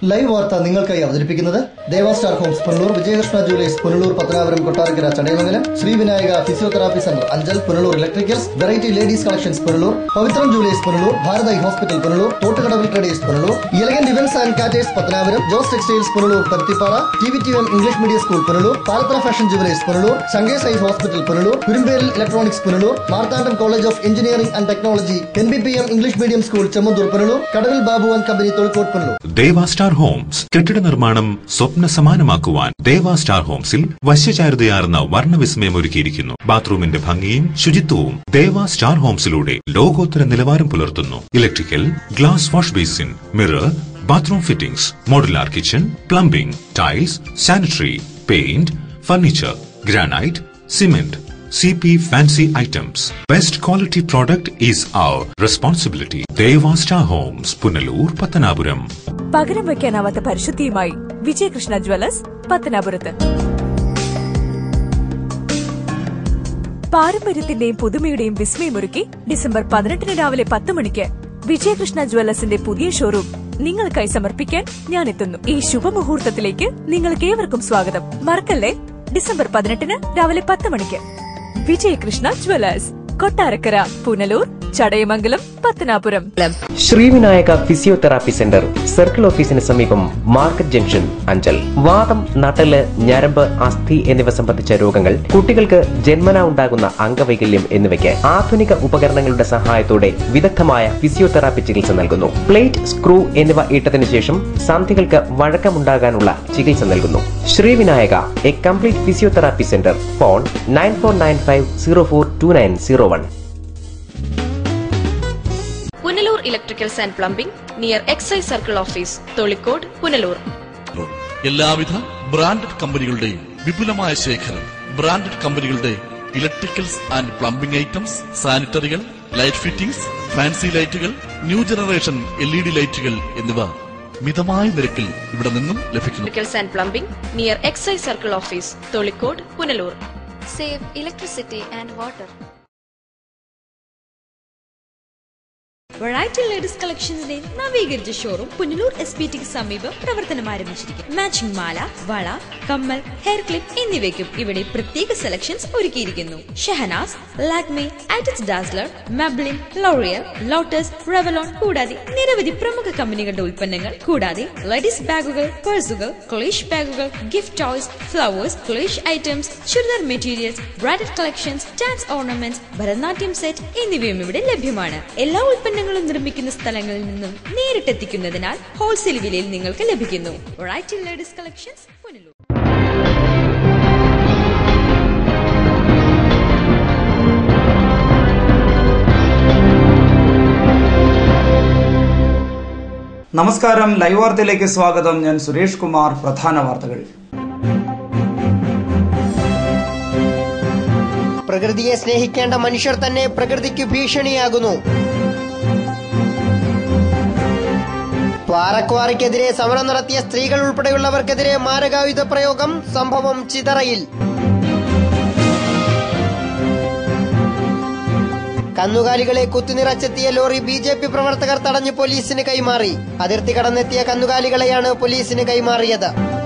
Live വാർത്ത നിങ്ങൾക്കായി അവതരിപ്പിക്കുന്നത് Deva star homes Punalur Vijayakrishna jewellers Punalur Pathanapuram Kottarakkara Chadayamangalam Shri Vinayaka physiotherapy centre Anchal Punalur electricals variety ladies collections Punalur Pavithram jewellers Punalur ഭാരതായി hospital Punalur Thottukadavil traders Punalur elegant events and caterers Pathanapuram Jose textiles Punalur Paruthippara T V T M English medium school Punalur Palathara fashion jewellers Punalur Shankes eye hospital Punalur കുരുമ്പേരിൽ electronics Punalur Marthandam college of engineering and technology N B P M English medium school Chemmanthoor Punalur Kadavil Babu and company Thozhikkode Punalur Deva star homes കെട്ടിട നിർമ്മാണം സ്വപ്ന സമാനമാക്കുവാൻ ദേവാ star ഹോംസിൽ വശ്യചാരുതയാർന്ന വർണ്ണവിസ്മയം ഒരുക്കിയിരിക്കുന്നു ബാത്റൂമിന്റെ ഭംഗിയും ശുചിത്വവും ദേവാ star ഹോംസിലൂടെ ലോകോത്തര നിലവാരം പുലർത്തുന്നു electrical glass wash basin mirror bathroom fittings modular kitchen plumbing tiles sanitary paint furniture granite cement CP Fancy Items. Best quality product is our responsibility. Deva Star Homes, Punalur, Patanapuram. പകരം വയ്ക്കാനാവാത്ത പരിശുദ്ധിയുമായി Vijayakrishna Jewellers പത്തനാപുരത്ത് പാരമ്പര്യത്തിന്റെയും പുതുമയുടെയും വിസ്മയമൊരുക്കി December പതിനെട്ടിന് രാവിലെ പത്ത് മണിക്ക് വിജയകൃഷ്ണ ജ്വല്ലേഴ്സിന്റെ പുതിയ showroom നിങ്ങൾക്കായി സമർപ്പിക്കാൻ ഞാൻ എത്തുന്നു ഈ ശുഭമുഹൂർത്തത്തിലേക്ക് നിങ്ങൾക്ക് ഏവർക്കും സ്വാഗതം മറക്കല്ലേ ഡിസംബർ പതിനെട്ടിന് രാവിലെ പത്ത് മണിക്ക് Vijayakrishna jewellers Kottarakkara Punalur Chadayamangalam Pathanapuram Sreevinayaka physiotherapy centre circle ഓഫീസിന് സമീപം മാർക്കറ്റ് ജംഗ്ഷൻ അഞ്ചൽ വാദം നട്ടല് ഞരമ്പ് അസ്ഥി എന്നിവ സംബന്ധിച്ച രോഗങ്ങൾ കുട്ടികൾക്ക് ജന്മന ഉണ്ടാകുന്ന അംഗവൈകല്യം എന്നിവയ്ക്ക് ആധുനിക ഉപകരണങ്ങളുടെ സഹായത്തോടെ വിദഗ്ധമായ ഫിസിയോതെറാപ്പി ചികിത്സ നൽകുന്നു പ്ലേറ്റ് സ്ക്രൂ എന്നിവ ഇട്ടതിനു ശേഷം സന്ധികൾക്ക് വഴക്കമുണ്ടാകാനുള്ള ചികിത്സ നൽകുന്നു Sreevinayaka A complete physiotherapy centre phone nine four nine five zero four two nine zero one Punalur electricals and plumbing near excise circle office Tholikkode Punalur എല്ലാവിധ ബ്രാൻഡഡ് കമ്പനികളുടെയും വിപുലമായ ശേഖരം ബ്രാൻഡഡ് കമ്പനികളുടെ ഇലക്ട്രിക്കൽസ് ആൻഡ് പ്ലംബിംഗ് ഐറ്റംസ് സാനിറ്ററികൾ ലൈറ്റ് ഫിറ്റിംഗ്സ് ഫാൻസി ലൈറ്റുകൾ new generation L E D ലൈറ്റുകൾ എന്നിവ മിതമായ നിരക്കിൽ ഇവിടെ നിന്നും ലഭിക്കുന്നു electricals and plumbing near excise circle office Tholikkode Punalur save electricity and water. Variety ladies കളക്ഷൻസിന്റെ നവീകരിച്ച ഷോറൂം പുനലൂർ എസ് പി ടിക്ക് സമീപം പ്രവർത്തനം ആരംഭിച്ചിരിക്കുന്നു മാച്ചിംഗ് മാല വള കമ്മൽ ഹെയർ ക്ലിപ്പ് എന്നിവയ്ക്കും ഇവിടെ പ്രത്യേക സെലക്ഷൻസ് ഒരുക്കിയിരിക്കുന്നു ഷഹനാസ് ലാക്മെ ആറ്റസ് Dazzler Maybelline L'Oreal Lotus Revlon കൂടാതെ നിരവധി പ്രമുഖ കമ്പനികളുടെ ഉൽപ്പന്നങ്ങൾ കൂടാതെ ലേഡീസ് ബാഗുകൾ പേഴ്സുകൾ ക്ലേഷ് ബാഗുകൾ ഗിഫ്റ്റ് ടോയ്സ് ഫ്ലവേഴ്സ് ക്ലേഷ് items churidar materials branded collections dance ornaments Bharatanatyam set എന്നിവയും ഇവിടെ ലഭ്യമാണ് എല്ലാ ഉൽപ്പന്നങ്ങളും നിർമ്മിക്കുന്ന സ്ഥലങ്ങളിൽ നിന്നും നേരിട്ടെത്തിക്കുന്നതിനാൽ ഹോൾസെയിൽ വിലയിൽ നിങ്ങൾക്ക് ലഭിക്കുന്നു റൈറ്റ് ലേഡീസ് കളക്ഷൻസ് പുനലൂർ നമസ്കാരം ലൈവ് വാർത്തയിലേക്ക് സ്വാഗതം ഞാൻ സുരേഷ് കുമാർ പ്രധാന വാർത്തകൾ പ്രകൃതിയെ സ്നേഹിക്കേണ്ട മനുഷ്യർ തന്നെ പ്രകൃതിക്ക് ഭീഷണിയാകുന്നു പാറക്വാറിക്കെതിരെ സമരം നടത്തിയ സ്ത്രീകൾ ഉൾപ്പെടെയുള്ളവർക്കെതിരെ മാരകായുധ പ്രയോഗം സംഭവം ചിതറയിൽ കന്നുകാലികളെ കുത്തിനിറച്ചെത്തിയ ലോറി ബി ജെ പി പ്രവർത്തകർ തടഞ്ഞ് പോലീസിന് കൈമാറി അതിർത്തി കടന്നെത്തിയ കന്നുകാലികളെയാണ് പോലീസിന് കൈമാറിയത്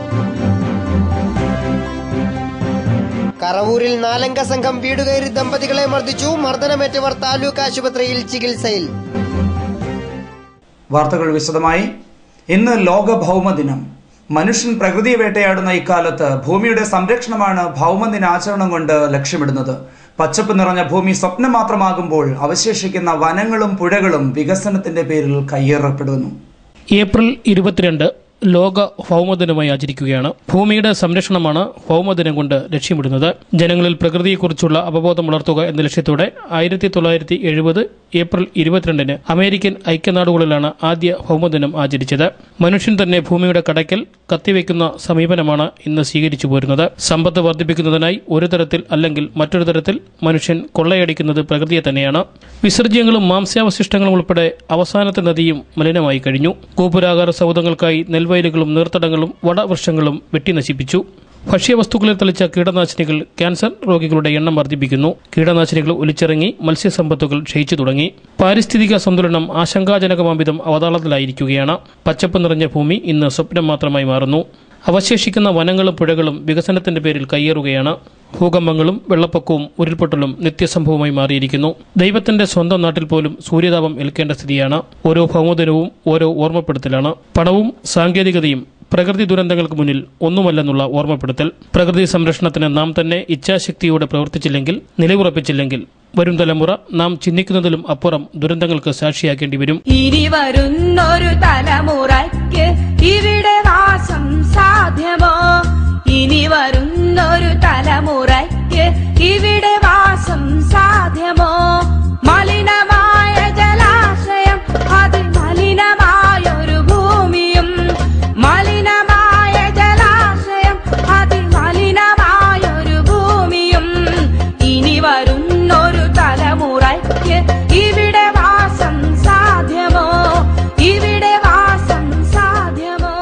കറവൂരിൽ നാലംഗ സംഘം വീടുകയറി ദമ്പതികളെ മർദ്ദിച്ചു മർദ്ദനമേറ്റവർ താലൂക്ക് ആശുപത്രിയിൽ ചികിത്സയിൽ വാർത്തകൾ വിശദമായി ഇന്ന് ലോക ഭൗമദിനം മനുഷ്യൻ പ്രകൃതിയെ വേട്ടയാടുന്ന ഇക്കാലത്ത് ഭൂമിയുടെ സംരക്ഷണമാണ് ഭൗമദിനാചരണം കൊണ്ട് ലക്ഷ്യമിടുന്നത് പച്ചപ്പ് നിറഞ്ഞ ഭൂമി സ്വപ്നം മാത്രമാകുമ്പോൾ അവശേഷിക്കുന്ന വനങ്ങളും പുഴകളും വികസനത്തിന്റെ പേരിൽ കയ്യേറപ്പെടുന്നു ഏപ്രിൽ ഇരുപത്തിരണ്ട് ലോക ഭൗമദിനമായി ആചരിക്കുകയാണ് ഭൂമിയുടെ സംരക്ഷണമാണ് ഭൗമദിനം കൊണ്ട് ലക്ഷ്യമിടുന്നത് ജനങ്ങളിൽ പ്രകൃതിയെക്കുറിച്ചുള്ള അവബോധം വളർത്തുക എന്ന ലക്ഷ്യത്തോടെ ആയിരത്തി തൊള്ളായിരത്തി എഴുപത് ഏപ്രിൽ ഇരുപത്തിരണ്ടിന് അമേരിക്കൻ ഐക്യനാടുകളിലാണ് ആദ്യ ഭൗമദിനം ആചരിച്ചത് മനുഷ്യൻ തന്നെ ഭൂമിയുടെ കടയ്ക്കൽ കത്തിവെക്കുന്ന സമീപനമാണ് ഇന്ന് സ്വീകരിച്ചു പോരുന്നത് സമ്പത്ത് വർദ്ധിപ്പിക്കുന്നതിനായി ഒരു തരത്തിൽ അല്ലെങ്കിൽ മറ്റൊരു തരത്തിൽ മനുഷ്യൻ കൊള്ളയടിക്കുന്നത് പ്രകൃതിയെ തന്നെയാണ് വിസർജ്യങ്ങളും മാംസ്യാവശിഷ്ടങ്ങളും ഉൾപ്പെടെ അവസാനത്തെ നദിയും മലിനമായി കഴിഞ്ഞു കൂപ്പുരാകാര സൗധങ്ങൾക്കായി നെൽവയലുകളും നീർത്തടങ്ങളും വടവൃക്ഷങ്ങളും വെട്ടി നശിപ്പിച്ചു ഭക്ഷ്യവസ്തുക്കളിൽ തളിച്ച കീടനാശിനികൾ ക്യാൻസർ രോഗികളുടെ എണ്ണം വർദ്ധിപ്പിക്കുന്നു കീടനാശിനികൾ ഒലിച്ചിറങ്ങി മത്സ്യസമ്പത്തുകൾ ക്ഷയിച്ചു തുടങ്ങി പാരിസ്ഥിതിക സന്തുലനം ആശങ്കാജനകമാംവിധം അവതാളത്തിലായിരിക്കുകയാണ് പച്ചപ്പ് നിറഞ്ഞ ഭൂമി ഇന്ന് സ്വപ്നം മാത്രമായി മാറുന്നു അവശേഷിക്കുന്ന വനങ്ങളും പുഴകളും വികസനത്തിന്റെ പേരിൽ കയ്യേറുകയാണ് ഭൂകമ്പങ്ങളും വെള്ളപ്പൊക്കവും ഉരുൾപൊട്ടലും നിത്യസംഭവമായി മാറിയിരിക്കുന്നു ദൈവത്തിന്റെ സ്വന്തം നാട്ടിൽ പോലും സൂര്യതാപം ഏൽക്കേണ്ട സ്ഥിതിയാണ് ഓരോ ഭൗമദിനവും ഓരോ ഓർമ്മപ്പെടുത്തലാണ് പണവും സാങ്കേതികതയും പ്രകൃതി ദുരന്തങ്ങൾക്ക് മുന്നിൽ ഒന്നുമല്ലെന്നുള്ള ഓർമ്മപ്പെടുത്തൽ പ്രകൃതി സംരക്ഷണത്തിന് നാം തന്നെ ഇച്ഛാശക്തിയോടെ പ്രവർത്തിച്ചില്ലെങ്കിൽ നിലയുറപ്പിച്ചില്ലെങ്കിൽ വരും തലമുറ നാം ചിന്തിക്കുന്നതിലും അപ്പുറം ദുരന്തങ്ങൾക്ക് സാക്ഷിയാക്കേണ്ടി വരും ഇനി വരുന്നൊരു തലമുറയ്ക്ക് ഇവിടെ വാസം സാധ്യമോ ഇനി വരുന്നൊരു തലമുറയ്ക്ക് ഇവിടെ വാസം സാധ്യമോ മലിനമായ ജലാശയം അത് മലിനമായൊരു ഭൂമിയും മലിനമായ ജലാശയം അത് മലിനമായൊരു ഭൂമിയും ഇനി വരുന്നൊരു തലമുറയ്ക്ക് ഇവിടെ വാസം സാധ്യമോ ഇവിടെ വാസം സാധ്യമോ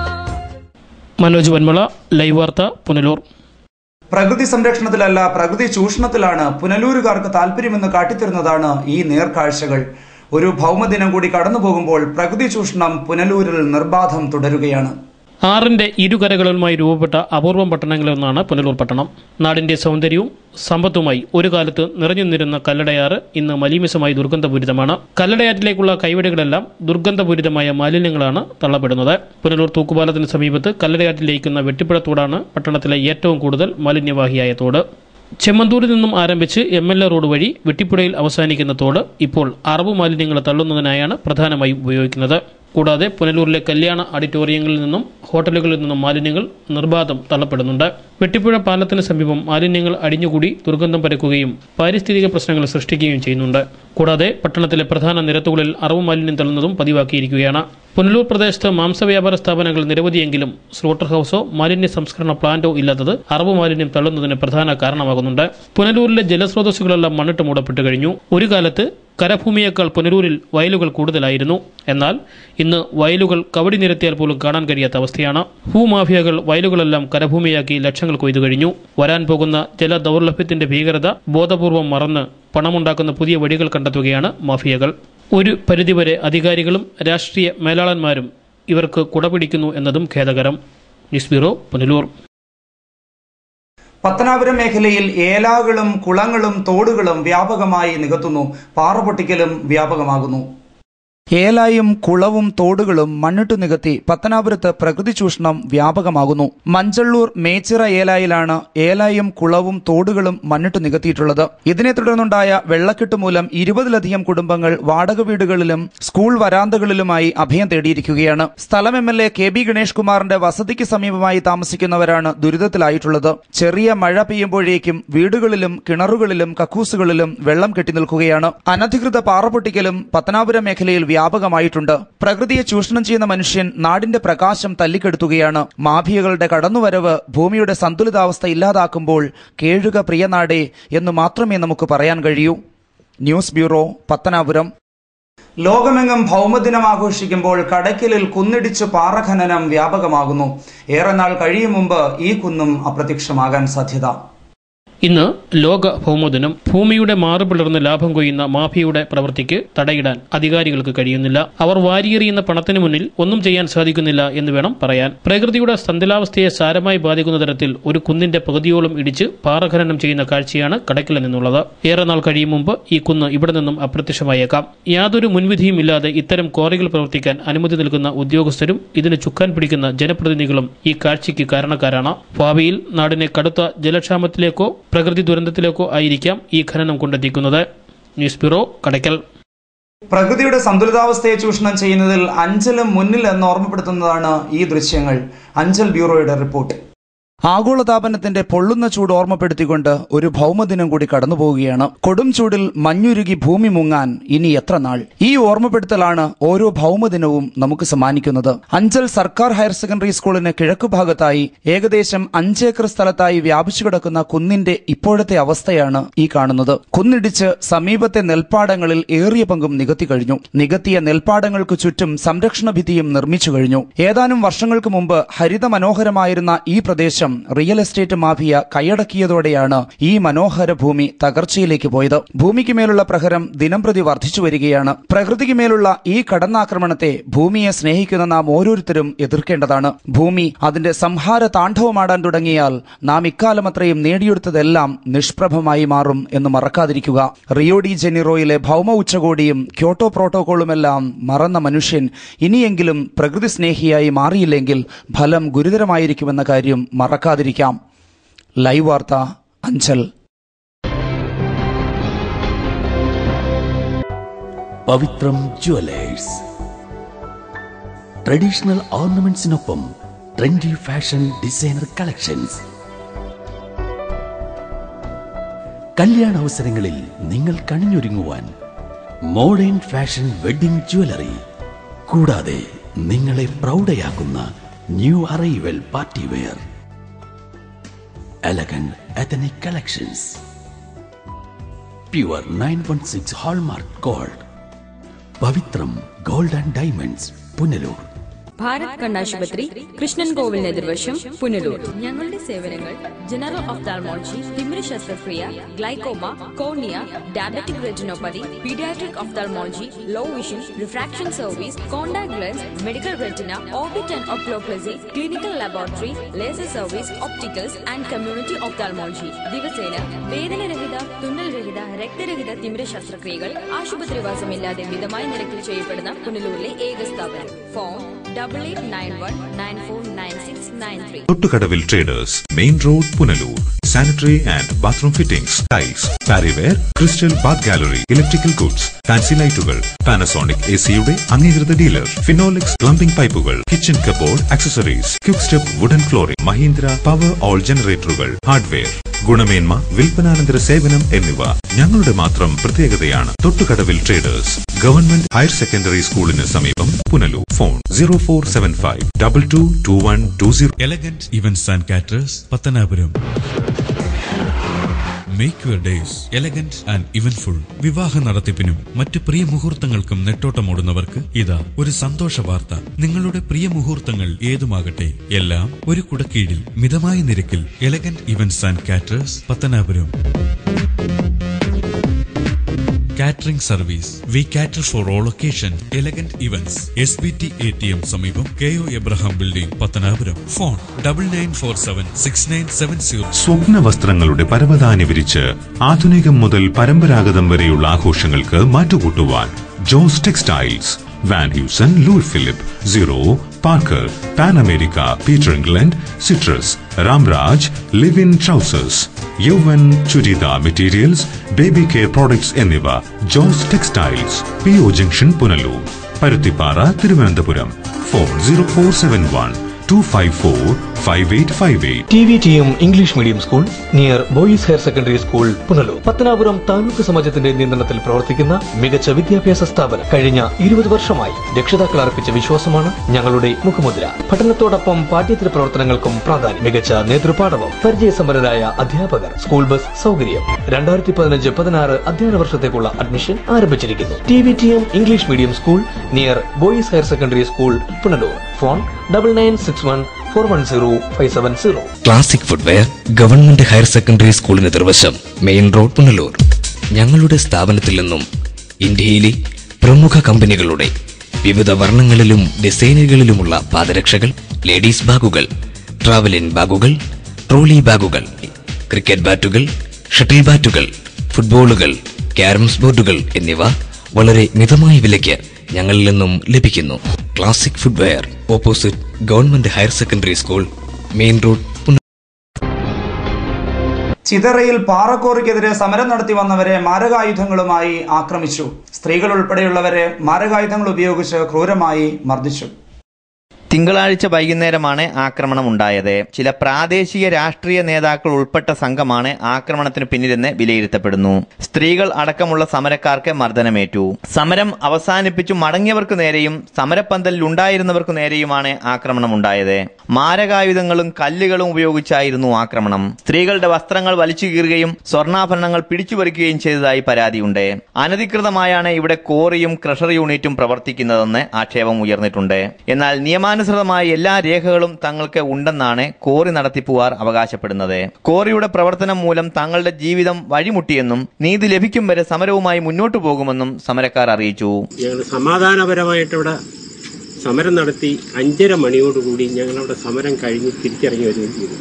മനോജ് വന്മള ലൈവ് വാർത്ത പുനലൂർ പ്രകൃതി സംരക്ഷണത്തിലല്ല പ്രകൃതി ചൂഷണത്തിലാണ് പുനലൂരുകാർക്ക് താല്പര്യമെന്ന് കാട്ടിത്തരുന്നതാണ് ഈ നേർക്കാഴ്ചകൾ ഒരു ഭൗമദിനം കൂടി കടന്നു പോകുമ്പോൾ പ്രകൃതി ചൂഷണം പുനലൂരിൽ നിർബാധം തുടരുകയാണ് ആറിന്റെ ഇരുകരകളുമായി രൂപപ്പെട്ട അപൂർവം പട്ടണങ്ങളിലൊന്നാണ് പുനലൂർ പട്ടണം നാടിന്റെ സൗന്ദര്യവും സമ്പത്തുമായി ഒരു കാലത്ത് നിറഞ്ഞു നിന്നിരുന്ന കല്ലടയാറ് ഇന്ന് മലീമിസമായി ദുർഗന്ധപൂരിതമാണ് കല്ലടയാറ്റിലേക്കുള്ള കൈവഴികളെല്ലാം ദുർഗന്ധപൂരിതമായ മാലിന്യങ്ങളാണ് തള്ളപ്പെടുന്നത് പുനലൂർ തൂക്കുപാലത്തിന് സമീപത്ത് കല്ലടയാറ്റിൽ ലയിക്കുന്ന വെട്ടിപ്പുഴ തോടാണ് പട്ടണത്തിലെ ഏറ്റവും കൂടുതൽ മാലിന്യവാഹിയായ തോട് ചെമ്മന്തൂരിൽ നിന്നും ആരംഭിച്ച് എം എൽ എ റോഡ് വഴി വെട്ടിപ്പുഴയിൽ അവസാനിക്കുന്ന തോട് ഇപ്പോൾ അറബ് മാലിന്യങ്ങൾ തള്ളുന്നതിനായാണ് പ്രധാനമായും ഉപയോഗിക്കുന്നത് കൂടാതെ പുനലൂരിലെ കല്യാണ ഓഡിറ്റോറിയങ്ങളിൽ നിന്നും ഹോട്ടലുകളിൽ നിന്നും മാലിന്യങ്ങൾ നിർബാധം തള്ളപ്പെടുന്നുണ്ട് വെട്ടിപ്പുഴ പാലത്തിന് സമീപം മാലിന്യങ്ങൾ അടിഞ്ഞുകൂടി ദുർഗന്ധം പരക്കുകയും പാരിസ്ഥിതിക പ്രശ്നങ്ങൾ സൃഷ്ടിക്കുകയും ചെയ്യുന്നുണ്ട് കൂടാതെ പട്ടണത്തിലെ പ്രധാന നിരത്തുകളിൽ അറവ് മാലിന്യം തള്ളുന്നതും പതിവാക്കിയിരിക്കുകയാണ് പുനലൂർ പ്രദേശത്ത് മാംസവ്യാപാര സ്ഥാപനങ്ങൾ നിരവധിയെങ്കിലും സ്ലോട്ടർ ഹൌസോ മാലിന്യ സംസ്കരണ പ്ലാന്റോ ഇല്ലാത്തത് അറവ് മാലിന്യം തള്ളുന്നതിന് പ്രധാന കാരണമാകുന്നുണ്ട് പുനലൂരിലെ ജലസ്രോതസ്സുകളെല്ലാം മണ്ണിട്ട് മൂടപ്പെട്ടു കഴിഞ്ഞു ഒരു കാലത്ത് കരഭൂമിയേക്കാൾ പുനലൂരിൽ വയലുകൾ കൂടുതലായിരുന്നു എന്നാൽ ഇന്ന് വയലുകൾ കവടി നിരത്തിയാൽ പോലും കാണാൻ കഴിയാത്ത അവസ്ഥയാണ് ഭൂമാഫിയകൾ വയലുകളെല്ലാം കരഭൂമിയാക്കി ലക്ഷങ്ങൾ കൊയ്തു കഴിഞ്ഞു വരാൻ പോകുന്ന ജല ദൗർലഭ്യത്തിന്റെ ഭീകരത ബോധപൂർവം മറന്ന് പണമുണ്ടാക്കുന്ന പുതിയ വഴികൾ കണ്ടെത്തുകയാണ് മാഫിയകൾ ഒരു പരിധിവരെ അധികാരികളും രാഷ്ട്രീയ മേലാളന്മാരും ഇവർക്ക് കുടപിടിക്കുന്നു എന്നതും ഖേദകരം ന്യൂസ് ബ്യൂറോ പുനലൂർ പത്തനാപുരം മേഖലയിൽ ഏലാകളും കുളങ്ങളും തോടുകളും വ്യാപകമായി നികത്തുന്നു പാറപൊട്ടിക്കലും വ്യാപകമാകുന്നു ഏലായും കുളവും തോടുകളും മണ്ണിട്ടു നികത്തി പത്തനാപുരത്ത് പ്രകൃതി ചൂഷണം വ്യാപകമാകുന്നു മഞ്ചള്ളൂർ മേച്ചിറ ഏലായിലാണ് ഏലായും കുളവും തോടുകളും മണ്ണിട്ടു നികത്തിയിട്ടുള്ളത് ഇതിനെ തുടർന്നുണ്ടായ വെള്ളക്കെട്ട് മൂലം ഇരുപതിലധികം കുടുംബങ്ങൾ വാടക വീടുകളിലും സ്കൂൾ വരാന്തകളിലുമായി അഭയം തേടിയിരിക്കുകയാണ് സ്ഥലം M L A K B Ganesh കുമാറിന്റെ വസതിക്ക് സമീപമായി താമസിക്കുന്നവരാണ് ദുരിതത്തിലായിട്ടുള്ളത് ചെറിയ മഴ പെയ്യുമ്പോഴേക്കും വീടുകളിലും കിണറുകളിലും കക്കൂസുകളിലും വെള്ളം കെട്ടി നിൽക്കുകയാണ് അനധികൃത പാറപൊട്ടിക്കലും പത്തനാപുരം മേഖലയിൽ വ്യാപകമായിട്ടുണ്ട് പ്രകൃതിയെ ചൂഷണം ചെയ്യുന്ന മനുഷ്യൻ നാടിന്റെ പ്രകാശം തല്ലിക്കെടുത്തുകയാണ് മാഫിയകളുടെ കടന്നുവരവ് ഭൂമിയുടെ സന്തുലിതാവസ്ഥ ഇല്ലാതാക്കുമ്പോൾ കേഴുക പ്രിയനാടേ എന്ന് മാത്രമേ നമുക്ക് പറയാൻ കഴിയൂ ന്യൂസ് ബ്യൂറോ പത്തനാപുരം ലോകമെങ്ങും ഭൗമദിനം ആഘോഷിക്കുമ്പോൾ കടയ്ക്കലിൽ കുന്നിടിച്ച് പാറഖനനം വ്യാപകമാകുന്നു ഏറെ നാൾ കഴിയും മുമ്പ് ഈ കുന്നും അപ്രത്യക്ഷമാകാൻ സാധ്യത ഇന്ന് ലോക ഭൗമദിനം ഭൂമിയുടെ മാറുപിളർന്ന് ലാഭം കൊയ്യുന്ന മാഫിയയുടെ പ്രവൃത്തിക്ക് തടയിടാൻ അധികാരികൾക്ക് കഴിയുന്നില്ല അവർ വാരിയെറിയുന്ന പണത്തിന് മുന്നിൽ ഒന്നും ചെയ്യാൻ സാധിക്കുന്നില്ല എന്ന് വേണം പറയാൻ പ്രകൃതിയുടെ സന്തുലാവസ്ഥയെ സാരമായി ബാധിക്കുന്ന തരത്തിൽ ഒരു കുന്നിന്റെ പകുതിയോളം ഇടിച്ച് പാറഖനനം ചെയ്യുന്ന കാഴ്ചയാണ് കടക്കിൽ നിന്നുള്ളത് ഏറെ നാൾ കഴിയും മുമ്പ് ഈ കുന്ന് ഇവിടെ നിന്നും അപ്രത്യക്ഷമായേക്കാം യാതൊരു മുൻവിധിയും ഇല്ലാതെ ഇത്തരം ക്വാറികൾ പ്രവർത്തിക്കാൻ അനുമതി നൽകുന്ന ഉദ്യോഗസ്ഥരും ഇതിന് ചുക്കാൻ പിടിക്കുന്ന ജനപ്രതിനിധികളും ഈ കാഴ്ചയ്ക്ക് കാരണക്കാരാണ് ഭാവിയിൽ നാടിനെ കടുത്ത ജലക്ഷാമത്തിലേക്കോ പ്രകൃതി ദുരന്തത്തിലേക്കോ ആയിരിക്കാം ഈ ഖനനം കൊണ്ടെത്തിക്കുന്നത് ന്യൂസ് ബ്യൂറോ കടയ്ക്കൽ പ്രകൃതിയുടെ സന്തുലിതാവസ്ഥയെ ചൂഷണം ചെയ്യുന്നതിൽ അഞ്ചലും മുന്നിൽ എന്ന് ഓർമ്മപ്പെടുത്തുന്നതാണ് ഈ ദൃശ്യങ്ങൾ അഞ്ചൽ ബ്യൂറോയുടെ റിപ്പോർട്ട് ആഗോളതാപനത്തിന്റെ പൊള്ളുന്ന ചൂട് ഓർമ്മപ്പെടുത്തിക്കൊണ്ട് ഒരു ഭൗമദിനം കൂടി കടന്നുപോവുകയാണ് കൊടും ചൂടിൽ മഞ്ഞുരുകി ഭൂമി മുങ്ങാൻ ഇനി എത്ര നാൾ ഈ ഓർമ്മപ്പെടുത്തലാണ് ഓരോ ഭൗമദിനവും നമുക്ക് സമ്മാനിക്കുന്നത് അഞ്ചൽ സർക്കാർ ഹയർ സെക്കൻഡറി സ്കൂളിന് കിഴക്കു ഭാഗത്തായി ഏകദേശം അഞ്ചേക്കർ സ്ഥലത്തായി വ്യാപിച്ചു കിടക്കുന്ന കുന്നിന്റെ ഇപ്പോഴത്തെ അവസ്ഥയാണ് ഈ കാണുന്നത് കുന്നിടിച്ച് സമീപത്തെ നെൽപ്പാടങ്ങളിൽ ഏറിയ പങ്കും നികത്തി കഴിഞ്ഞു നികത്തിയ നെൽപ്പാടങ്ങൾക്ക് ചുറ്റും സംരക്ഷണ ഭിത്തിയും നിർമ്മിച്ചു കഴിഞ്ഞു ഏതാനും വർഷങ്ങൾക്ക് മുമ്പ് ഹരിത മനോഹരമായിരുന്ന ഈ പ്രദേശം ശേഷം റിയൽ എസ്റ്റേറ്റ് മാഫിയ കൈയടക്കിയതോടെയാണ് ഈ മനോഹര ഭൂമി തകർച്ചയിലേക്ക് പോയത് ഭൂമിക്ക് മേലുള്ള പ്രഹരം ദിനംപ്രതി വർദ്ധിച്ചു വരികയാണ് പ്രകൃതിക്ക് മേലുള്ള ഈ കടന്നാക്രമണത്തെ ഭൂമിയെ സ്നേഹിക്കുന്ന നാം ഓരോരുത്തരും എതിർക്കേണ്ടതാണ് ഭൂമി അതിന്റെ സംഹാര താണ്ഡവമാടാൻ തുടങ്ങിയാൽ നാം ഇക്കാലം അത്രയും നേടിയെടുത്തതെല്ലാം നിഷ്പ്രഭമായി മാറും എന്ന് മറക്കാതിരിക്കുക റിയോ ഡി ജെനിറോയിലെ ഭൗമ ഉച്ചകോടിയും ക്യോട്ടോ പ്രോട്ടോകോളുമെല്ലാം മറന്ന മനുഷ്യൻ ഇനിയെങ്കിലും പ്രകൃതി സ്നേഹിയായി മാറിയില്ലെങ്കിൽ ഫലം ഗുരുതരമായിരിക്കുമെന്ന കാര്യം മറക്കാതിരിക്കാം ലൈവ് വാർത്ത അഞ്ചൽ പവിത്രം ജുവലേഴ്സ് ട്രഡീഷണൽ ഓർണമെന്റ്സിനൊപ്പം ട്രെൻഡി ഫാഷൻ ഡിസൈനർ കളക്ഷൻസ് കല്യാണ അവസരങ്ങളിൽ നിങ്ങൾ കണിഞ്ഞൊരുങ്ങുവാൻ മോഡേൺ ഫാഷൻ വെഡിംഗ് ജ്വല്ലറി കൂടാതെ നിങ്ങളെ പ്രൗഢയാക്കുന്ന new arrival party wear elegant ethnic collections pure nine one six hallmark gold Pavithram gold and diamonds Punalur Bharath കണ്ണാശുപത്രി കൃഷ്ണൻ കോവിലിന് എതിർവശം പുനലൂർ ഞങ്ങളുടെ സേവനങ്ങൾ ജനറൽ ഓഫ്താൽമോളജി തിമിര ശസ്ത്രക്രിയ glaucoma cornea diabetic retinopathy paediatric ophthalmology low vision refraction service contact lens medical retina orbit and oculoplasty clinical laboratory laser service opticals and community ophthalmology ദിവസേന വേദനരഹിത തുന്നൽരഹിത രക്തരഹിത തിമിര ശസ്ത്രക്രിയകൾ ആശുപത്രിവാസമില്ലാതെ മിതമായ നിരക്കിൽ ചെയ്യപ്പെടുന്ന പുനലൂരിലെ ഏക സ്ഥാപനം phone double eight nine one nine four nine six nine three Thottukadavil traders main road Punalur sanitary and bathroom fittings tiles Parryware crystal bath gallery electrical goods fancy ലൈറ്റുകൾ പാനസോണിക് എ സിയുടെ അംഗീകൃത ഡീലർ ഫിനോളിക്സ് പ്ലംബിംഗ് പൈപ്പുകൾ kitchen cupboard accessories quick step wooden flooring Mahindra power ജനറേറ്ററുകൾ hardware ഗുണമേന്മ വിൽപ്പനാനന്തര സേവനം എന്നിവ ഞങ്ങളുടെ മാത്രം പ്രത്യേകതയാണ് Thottukadavil traders government higher secondary സ്കൂളിന് സമീപം Punalur phone zero four seven five double two two one two zero elegant events and caterers Pathanapuram make your days elegant and eventful വിവാഹ നടത്തിപ്പിനും മറ്റ് പ്രിയ മുഹൂർത്തങ്ങൾക്കും നെട്ടോട്ടമോടുന്നവർക്ക് ഇതാ ഒരു സന്തോഷ വാർത്ത നിങ്ങളുടെ പ്രിയ മുഹൂർത്തങ്ങൾ ഏതുമാകട്ടെ എല്ലാം ഒരു കുടക്കീഴിൽ മിതമായ നിരക്കിൽ elegant events and caterers Pathanapuram catering service we cater for all occasion elegant events S B T A T M സമീപം K O Abraham building Pathanapuram phone double nine four seven six nine seven zero സ്വപ്ന വസ്ത്രങ്ങളുടെ പരവതാനി വിരിച്ച് ആധുനികം മുതൽ പരമ്പരാഗതം വരെയുള്ള ആഘോഷങ്ങൾക്ക് മാറ്റുകൂട്ടുവാൻ Jose textiles Van Heusen Louis Philippe zero Parker pan America Peter England citrus Ramraj live in trousers യൗവൻ ചുരിദ മെറ്റീരിയൽസ് ബേബി കെയർ പ്രോഡക്ട്സ് എന്നിവ Jose textiles P O junction Punalur Paruthippara Thiruvananthapuram phone zero four seven one two five four five eight five eight T V T M English medium school near boys higher secondary school Punalur Pathanapuram taluk സമാജത്തിന്റെ നിയന്ത്രണത്തിൽ പ്രവർത്തിക്കുന്ന മികച്ച വിദ്യാഭ്യാസ സ്ഥാപനം കഴിഞ്ഞ ഇരുപത് വർഷമായി രക്ഷിതാക്കൾ അർപ്പിച്ച വിശ്വാസമാണ് ഞങ്ങളുടെ മുഖമുദ്ര പഠനത്തോടൊപ്പം പാഠ്യേതര പ്രവർത്തനങ്ങൾക്കും പ്രാധാന്യം മികച്ച നേതൃപാഠവും പരിചയസമ്പന്നരായ അധ്യാപകർ സ്കൂൾ ബസ് സൗകര്യം രണ്ടായിരത്തി പതിനഞ്ച് പതിനാറ് അധ്യയന വർഷത്തേക്കുള്ള അഡ്മിഷൻ ആരംഭിച്ചിരിക്കുന്നു T V T M English medium school near boys higher secondary school Punalur phone double nine six one four one zero five seven zero classic footwear government higher secondary സ്കൂളിന് എതിർവശം main road Punalur ഞങ്ങളുടെ സ്ഥാപനത്തിൽ നിന്നും ഇന്ത്യയിലെ പ്രമുഖ കമ്പനികളുടെ വിവിധ വർണ്ണങ്ങളിലും ഡിസൈനുകളിലുമുള്ള പാദരക്ഷകൾ ലേഡീസ് ബാഗുകൾ ട്രാവലിൻ ബാഗുകൾ ട്രോളി ബാഗുകൾ ക്രിക്കറ്റ് ബാറ്റുകൾ ഷട്ടിൽ ബാറ്റുകൾ ഫുട്ബോളുകൾ ക്യാരംസ് ബോർഡുകൾ എന്നിവ വളരെ മിതമായ വിലയ്ക്ക് ഞങ്ങളിൽ നിന്നും ലഭിക്കുന്നു classic footwear opposite government higher secondary school main road ചിതറയിൽ പാറക്കോറിക്കെതിരെ സമരം നടത്തി വന്നവരെ മാരകായുധങ്ങളുമായി ആക്രമിച്ചു സ്ത്രീകൾ ഉൾപ്പെടെയുള്ളവരെ മാരകായുധങ്ങൾ ഉപയോഗിച്ച് ക്രൂരമായി മർദ്ദിച്ചു തിങ്കളാഴ്ച വൈകുന്നേരമാണ് ആക്രമണം ഉണ്ടായത് ചില പ്രാദേശിക രാഷ്ട്രീയ നേതാക്കൾ ഉൾപ്പെട്ട സംഘമാണ് ആക്രമണത്തിന് പിന്നിലെന്ന് വിലയിരുത്തപ്പെടുന്നു സ്ത്രീകൾ അടക്കമുള്ള സമരക്കാർക്ക് മർദ്ദനമേറ്റു സമരം അവസാനിപ്പിച്ചു മടങ്ങിയവർക്കു നേരെയും സമരപ്പന്തലിൽ ഉണ്ടായിരുന്നവർക്കു നേരെയുമാണ് ആക്രമണം ഉണ്ടായത് മാരകായുധങ്ങളും കല്ലുകളും ഉപയോഗിച്ചായിരുന്നു ആക്രമണം സ്ത്രീകളുടെ വസ്ത്രങ്ങൾ വലിച്ചു കീറുകയും സ്വർണ്ണാഭരണങ്ങൾ പിടിച്ചുപറിക്കുകയും ചെയ്തതായി പരാതിയുണ്ട് അനധികൃതമായാണ് ഇവിടെ കോറിയും ക്രഷർ യൂണിറ്റും പ്രവർത്തിക്കുന്നതെന്ന് ആക്ഷേപം ഉയർന്നിട്ടുണ്ട് എന്നാൽ നിയമാനുസൃത നിയമാനുസൃതമായ എല്ലാ രേഖകളും തങ്ങൾക്ക് ഉണ്ടെന്നാണ് കോറി നടത്തിപ്പുകാർ അവകാശപ്പെടുന്നത് കോറിയുടെ പ്രവർത്തനം മൂലം തങ്ങളുടെ ജീവിതം വഴിമുട്ടിയെന്നും നീതി ലഭിക്കും വരെ സമരവുമായി മുന്നോട്ടു പോകുമെന്നും സമരക്കാർ അറിയിച്ചു ഞങ്ങൾ സമാധാനപരമായിട്ട് ഇവിടെ സമരം നടത്തി അഞ്ചര മണിയോടുകൂടി ഞങ്ങളവിടെ സമരം കഴിഞ്ഞ് തിരിച്ചിറങ്ങി വരികയും ചെയ്തു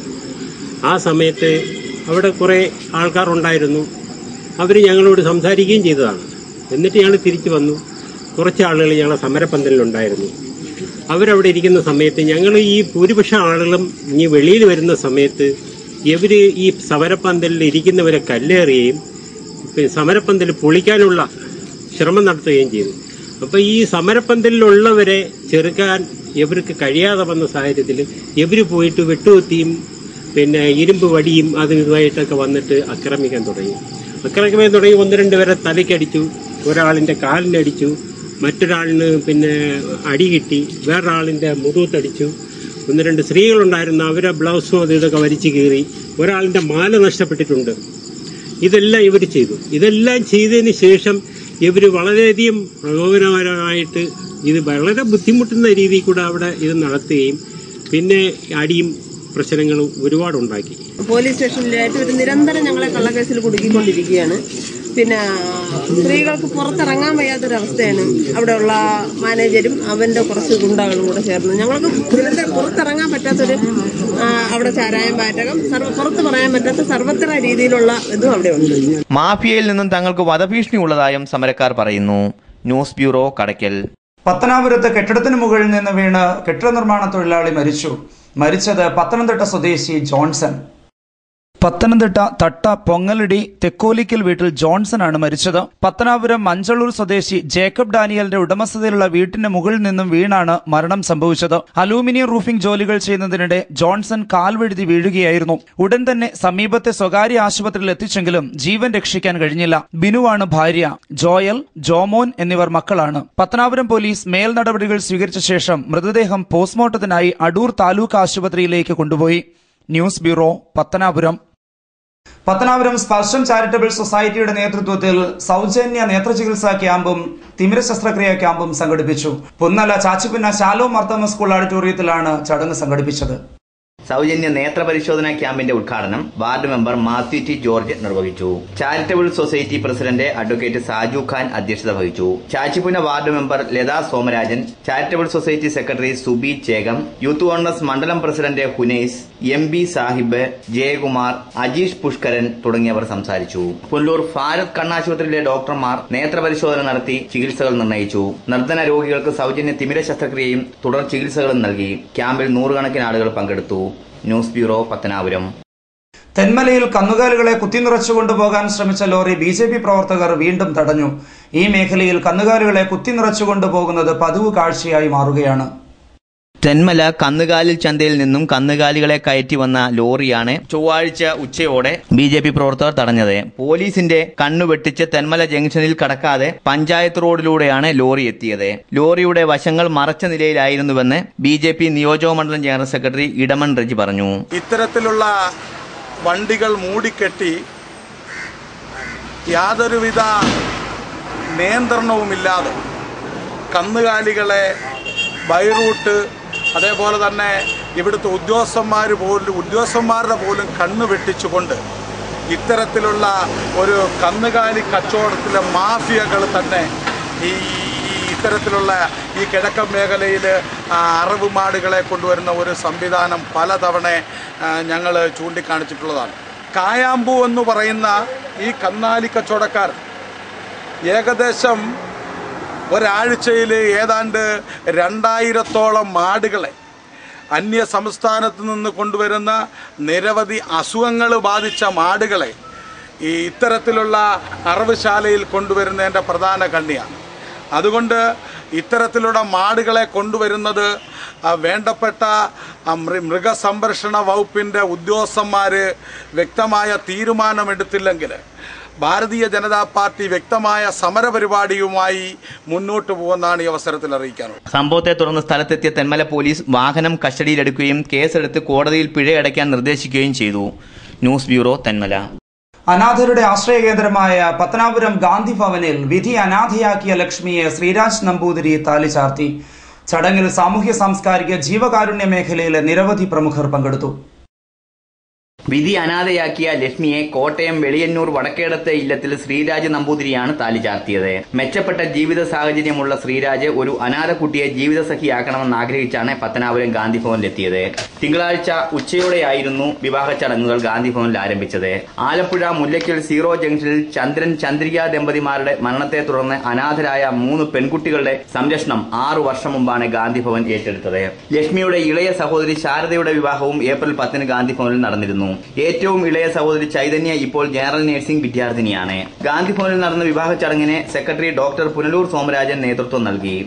ആ സമയത്ത് അവിടെ കുറേ ആൾക്കാരുണ്ടായിരുന്നു അവർ ഞങ്ങളോട് സംസാരിക്കുകയും ചെയ്തതാണ് എന്നിട്ട് ഞങ്ങൾ തിരിച്ചു വന്നു കുറച്ച് ആളുകൾ ഞങ്ങളെ സമരപ്പന്തലിലുണ്ടായിരുന്നു അവരവിടെ ഇരിക്കുന്ന സമയത്ത് ഞങ്ങൾ ഈ ഭൂരിപക്ഷം ആളുകളും ഇനി വെളിയിൽ വരുന്ന സമയത്ത് ഇവര് ഈ സമരപ്പന്തലിൽ ഇരിക്കുന്നവരെ കല്ലേറുകയും പിന്നെ സമരപ്പന്തൽ പൊളിക്കാനുള്ള ശ്രമം നടത്തുകയും ചെയ്തു അപ്പൊ ഈ സമരപ്പന്തലിലുള്ളവരെ ചെറുക്കാൻ ഇവർക്ക് കഴിയാതെ വന്ന സാഹചര്യത്തിൽ ഇവര് പോയിട്ട് വെട്ടുകൊത്തിയും പിന്നെ ഇരുമ്പ് വടിയും അതും ഇതുമായിട്ടൊക്കെ വന്നിട്ട് ആക്രമിക്കാൻ തുടങ്ങി ആക്രമിക്കാൻ തുടങ്ങി ഒന്ന് രണ്ട് പേരെ തലയ്ക്കടിച്ചു ഒരാളിന്റെ കാലിനടിച്ചു മറ്റൊരാളിന് പിന്നെ അടി കിട്ടി വേറൊരാളിന്റെ മുതുകത്തടിച്ചു ഒന്ന് രണ്ട് സ്ത്രീകളുണ്ടായിരുന്നു അവരെ ബ്ലൗസും അത് ഇതൊക്കെ വലിച്ചു കീറി ഒരാളിന്റെ മാല നഷ്ടപ്പെട്ടിട്ടുണ്ട് ഇതെല്ലാം ഇവർ ചെയ്തു ഇതെല്ലാം ചെയ്തതിന് ശേഷം ഇവർ വളരെയധികം പ്രകോപനപരമായിട്ട് ഇത് വളരെ ബുദ്ധിമുട്ടുന്ന രീതിയിൽ കൂടെ അവിടെ ഇത് നടത്തുകയും പിന്നെ അടിയും പ്രശ്നങ്ങളും ഒരുപാടുണ്ടാക്കി പോലീസ് സ്റ്റേഷനിലായിട്ട് ഒരു നിരന്തരം ഞങ്ങളെ കള്ളക്കേസിൽ കുടുക്കിക്കൊണ്ടിരിക്കുകയാണ് പിന്നെ സ്ത്രീകൾക്ക് പുറത്തിറങ്ങാൻ വയ്യാത്തൊരവസ്ഥയാണ് അവിടെയുള്ള മാനേജരും അവന്റെ കുറച്ച് ഗുണ്ടകളും കൂടെ ചേർന്ന് ഞങ്ങൾക്ക് നിരന്തരം പുറത്തിറങ്ങാൻ പറ്റാത്തൊരു ആ, അവിടെ ചാരായം പാറ്റകം സർവ പുറത്ത് പറയാൻ പറ്റാത്ത സർവത്ര രീതിയിലുള്ള ഇതും അവിടെ ഉണ്ട് മാഫിയയിൽ നിന്നും തങ്ങൾക്ക് വധഭീഷണി ഉള്ളതായും സമരക്കാർ പറയുന്നു ന്യൂസ് ബ്യൂറോ കടയ്ക്കൽ പത്തനാപുരത്ത് കെട്ടിടത്തിന് മുകളിൽ നിന്ന് വീണ് കെട്ടിട നിർമ്മാണ തൊഴിലാളി മരിച്ചു മരിച്ചത് പത്തനംതിട്ട സ്വദേശി ജോൺസൺ പത്തനംതിട്ട തട്ട പൊങ്ങലടി തെക്കോലിക്കൽ വീട്ടിൽ ജോൺസൺ ആണ് മരിച്ചത് പത്തനാപുരം മഞ്ചളൂർ സ്വദേശി ജേക്കബ് ഡാനിയലിന്റെ ഉടമസ്ഥതയിലുള്ള വീട്ടിന് മുകളിൽ നിന്നും വീണാണ് മരണം സംഭവിച്ചത് അലൂമിനിയം റൂഫിംഗ് ജോലികൾ ചെയ്യുന്നതിനിടെ ജോൺസൺ കാൽവഴുതി വീഴുകയായിരുന്നു ഉടൻ തന്നെ സമീപത്തെ സ്വകാര്യ ആശുപത്രിയിൽ എത്തിച്ചെങ്കിലും ജീവൻ രക്ഷിക്കാൻ കഴിഞ്ഞില്ല ബിനുവാണ് ഭാര്യ ജോയൽ ജോമോൻ എന്നിവർ മക്കളാണ് പത്തനാപുരം പോലീസ് മേൽ നടപടികൾ സ്വീകരിച്ച ശേഷം മൃതദേഹം പോസ്റ്റ്മോർട്ടത്തിനായി അടൂർ താലൂക്ക് ആശുപത്രിയിലേക്ക് കൊണ്ടുപോയി ന്യൂസ് ബ്യൂറോ പത്തനാപുരം പത്തനാപുരം സ്പർശം ചാരിറ്റബിൾ സൊസൈറ്റിയുടെ നേതൃത്വത്തിൽ സൗജന്യ നേത്രചികിത്സാ ക്യാമ്പും തിമിര ശസ്ത്രക്രിയ ക്യാമ്പും സംഘടിപ്പിച്ചു പുന്നല ചാച്ചിപ്പിന്ന ശാലോ മർത്തമ സ്കൂൾ ഓഡിറ്റോറിയത്തിലാണ് ചടങ്ങ് സംഘടിപ്പിച്ചത് സൗജന്യ നേത്ര പരിശോധനാ ക്യാമ്പിന്റെ ഉദ്ഘാടനം ward member Mathew T George നിർവഹിച്ചു charitable society president advocate Saju Khan അധ്യക്ഷത വഹിച്ചു Chachippunna ward member Latha Somarajan charitable society secretary Subi Chekam youth Congress മണ്ഡലം president Hunais M B Sahib Jayakumar Ajeesh Pushkaran തുടങ്ങിയവർ സംസാരിച്ചു പുല്ലൂർ ഭാരത് കണ്ണാശുപത്രിയിലെ ഡോക്ടർമാർ നേത്രപരിശോധന നടത്തി ചികിത്സകൾ നിർണയിച്ചു നിർധന രോഗികൾക്ക് സൗജന്യ തിമിര ശസ്ത്രക്രിയയും തുടർ ചികിത്സകളും നൽകി ക്യാമ്പിൽ നൂറുകണക്കിന് ആളുകൾ പങ്കെടുത്തു ന്യൂസ് ബ്യൂറോ പത്തനാപുരം തെന്മലയിൽ കന്നുകാലികളെ കുത്തിനിറച്ചു കൊണ്ടുപോകാൻ ശ്രമിച്ച ലോറി ബി ജെ പി പ്രവർത്തകർ വീണ്ടും തടഞ്ഞു ഈ മേഖലയിൽ കന്നുകാലികളെ കുത്തിനിറച്ചു കൊണ്ടുപോകുന്നത് പതിവ് കാഴ്ചയായി മാറുകയാണ് തെന്മല കന്നുകാലിൽ ചന്തയിൽ നിന്നും കന്നുകാലികളെ കയറ്റി വന്ന ലോറിയാണ് ചൊവ്വാഴ്ച ഉച്ചയോടെ ബി ജെ പി പ്രവർത്തകർ തടഞ്ഞത് പോലീസിന്റെ കണ്ണു വെട്ടിച്ച് തെന്മല ജംഗ്ഷനിൽ കടക്കാതെ പഞ്ചായത്ത് റോഡിലൂടെയാണ് ലോറി എത്തിയത് ലോറിയുടെ വശങ്ങൾ മറച്ച നിലയിലായിരുന്നുവെന്ന് ബി ജെ പി നിയോജകമണ്ഡലം ജനറൽ സെക്രട്ടറി ഇടമൺ റജി പറഞ്ഞു ഇത്തരത്തിലുള്ള വണ്ടികൾ മൂടിക്കെട്ടി യാതൊരുവിധ നിയന്ത്രണവുമില്ലാതെ കന്നുകാലികളെ ബൈറൂട്ട് അതേപോലെ തന്നെ ഇവിടുത്തെ ഉദ്യോഗസ്ഥന്മാർ പോലും ഉദ്യോഗസ്ഥന്മാരുടെ പോലും കണ്ണ് വെട്ടിച്ചുകൊണ്ട് ഇത്തരത്തിലുള്ള ഒരു കന്നുകാലി കച്ചവടത്തിലെ മാഫിയകൾ തന്നെ ഈ ഈ ഇത്തരത്തിലുള്ള ഈ കിഴക്കൻ മേഖലയിൽ അറവ് മാടുകളെ കൊണ്ടുവരുന്ന ഒരു സംവിധാനം പലതവണ ഞങ്ങൾ ചൂണ്ടിക്കാണിച്ചിട്ടുള്ളതാണ് കായാമ്പു എന്ന് പറയുന്ന ഈ കന്നാലി കച്ചവടക്കാർ ഏകദേശം ഒരാഴ്ചയിൽ ഏതാണ്ട് രണ്ടായിരത്തോളം മാടുകളെ അന്യ സംസ്ഥാനത്ത് നിന്ന് കൊണ്ടുവരുന്ന നിരവധി അസുഖങ്ങൾ ബാധിച്ച മാടുകളെ ഈ ഇത്തരത്തിലുള്ള അറവുശാലയിൽ കൊണ്ടുവരുന്നതിൻ്റെ പ്രധാന കണ്ണിയാണ് അതുകൊണ്ട് ഇത്തരത്തിലുള്ള മാടുകളെ കൊണ്ടുവരുന്നത് ആ, വേണ്ടപ്പെട്ട ആ, മൃ- മൃഗസംരക്ഷണ വകുപ്പിൻ്റെ ഉദ്യോഗസ്ഥന്മാർ വ്യക്തമായ തീരുമാനമെടുത്തില്ലെങ്കിൽ ഭാരതീയ ജനതാ പാർട്ടി വ്യക്തമായ സമരപരിപാടിയുമായി മുന്നോട്ട് പോകുമെന്നാണ് ഈ അവസരത്തിൽ അറിയിക്കാനുള്ളത് സംഭവത്തെ തുടർന്ന് സ്ഥലത്തെത്തിയ തെന്മല പോലീസ് വാഹനം കസ്റ്റഡിയിലെടുക്കുകയും കേസെടുത്ത് കോടതിയിൽ പിഴയടയ്ക്കാൻ നിർദ്ദേശിക്കുകയും ചെയ്തു ന്യൂസ് ബ്യൂറോ തെന്മല അനാഥരുടെ ആശ്രയ കേന്ദ്രമായ പത്തനാപുരം ഗാന്ധി ഭവനിൽ വിധി അനാഥയാക്കിയ ലക്ഷ്മിയെ ശ്രീരാജ് നമ്പൂതിരി താലി ചാർത്തി ചടങ്ങിൽ സാമൂഹ്യ സാംസ്കാരിക ജീവകാരുണ്യ മേഖലയിലെ നിരവധി പ്രമുഖർ പങ്കെടുത്തു വിധി അനാഥയാക്കിയ ലക്ഷ്മിയെ കോട്ടയം വെളിയന്നൂർ വടക്കേടത്തെ ഇല്ലത്തിൽ ശ്രീരാജ് നമ്പൂതിരിയാണ് താലി ചാർത്തിയത് മെച്ചപ്പെട്ട ജീവിത സാഹചര്യമുള്ള ശ്രീരാജ് ഒരു അനാഥ കുട്ടിയെ ജീവിതസഖിയാക്കണമെന്ന് ആഗ്രഹിച്ചാണ് പത്തനാപുരം ഗാന്ധി ഭവനിലെത്തിയത് തിങ്കളാഴ്ച ഉച്ചയോടെയായിരുന്നു വിവാഹ ചടങ്ങുകൾ ഗാന്ധി ഭവനിൽ ആരംഭിച്ചത് ആലപ്പുഴ മുല്ലയ്ക്കൽ സീറോ ജംഗ്ഷനിൽ ചന്ദ്രൻ ചന്ദ്രിക ദമ്പതിമാരുടെ മരണത്തെ തുടർന്ന് അനാഥരായ മൂന്ന് പെൺകുട്ടികളുടെ സംരക്ഷണം ആറു വർഷം മുമ്പാണ് ഗാന്ധി ഭവൻ ഏറ്റെടുത്തത് ലക്ഷ്മിയുടെ ഇളയ സഹോദരി ശാരദയുടെ വിവാഹവും ഏപ്രിൽ പത്തിന് ഗാന്ധി ഭവനിൽ നടന്നിരുന്നു ഏറ്റവും ഇളയ സഹോദരി ചൈതന്യ ഇപ്പോൾ ജനറൽ നഴ്സിംഗ് വിദ്യാർത്ഥിനിയാണ് ഗാന്ധി ഭവനിൽ നടന്ന വിവാഹ ചടങ്ങിന് സെക്രട്ടറി ഡോക്ടർ പുനലൂർ സോമരാജൻ നേതൃത്വം നൽകി